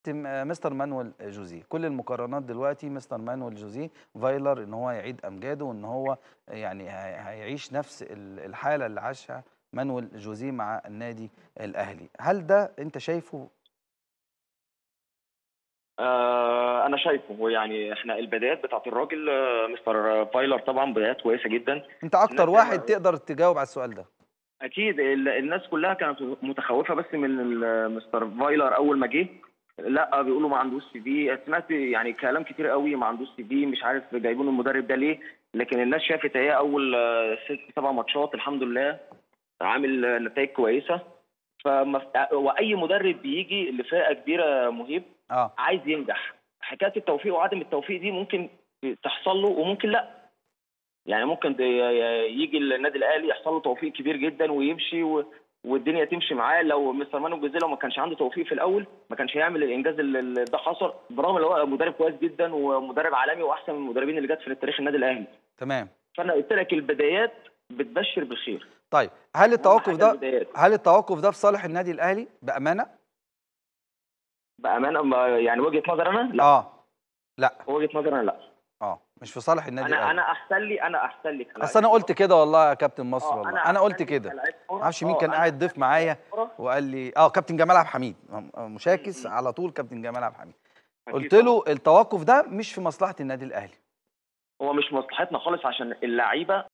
م- مستر مانويل جوزيه كل المقارنات دلوقتي مستر مانويل جوزيه فايلر ان هو يعيد امجاده وان هو يعني هي- هيعيش نفس ال- الحاله اللي عاشها مانويل جوزيه مع النادي الاهلي هل ده انت شايفه آه انا شايفه هو يعني احنا البدايات بتاعت الراجل آه مستر فايلر طبعا بدايات كويسه جدا انت اكتر الناس واحد لما- تقدر تجاوب على السؤال ده اكيد ال- الناس كلها كانت متخوفه بس من ال- مستر فايلر اول ما جه لا بيقولوا ما عندوش سي في سمعت يعني كلام كتير قوي ما عندوش سي في مش عارف جايبين المدرب ده ليه لكن الناس شافت هي اول آه، ست سبع ماتشات الحمد لله عامل آه، نتائج كويسه فما واي مدرب بيجي لفرقه كبيره مهيب اه عايز ينجح حكايه التوفيق وعدم التوفيق دي ممكن تحصل له وممكن لا يعني ممكن ده ي- يجي النادي الاهلي يحصل له توفيق كبير جدا ويمشي و... والدنيا تمشي معاه لو مستر مانو جوزيه لو ما كانش عنده توفيق في الاول ما كانش هيعمل الانجاز اللي اللي ده حصل برغم ان هو مدرب كويس جدا ومدرب عالمي واحسن من المدربين اللي جت في تاريخ النادي الاهلي تمام فانا قلت لك البدايات بتبشر بالخير طيب هل أهم التوقف حاجة ده البدايات. هل التوقف ده في صالح النادي الاهلي بامانه بامانه ما- يعني وجهه نظر انا لا اه لا وجهه نظر انا لا اه مش في صالح النادي انا الاهلي انا احسن لي انا احسن لي كلاعب اصل انا قلت كده والله يا كابتن مصر آه، والله أحسن انا قلت لي كده كلاعب كورة. معرفش مين آه، كان أنا قاعد ضيف أحسن لي معايا كلاعب كورة. وقال لي اه كابتن جمال عبد الحميد م- مشاكس م- م. على طول كابتن جمال عبد الحميد أكيد قلت طبعاً. له التوقف ده مش في مصلحه النادي الاهلي هو مش مصلحتنا خالص عشان اللعيبه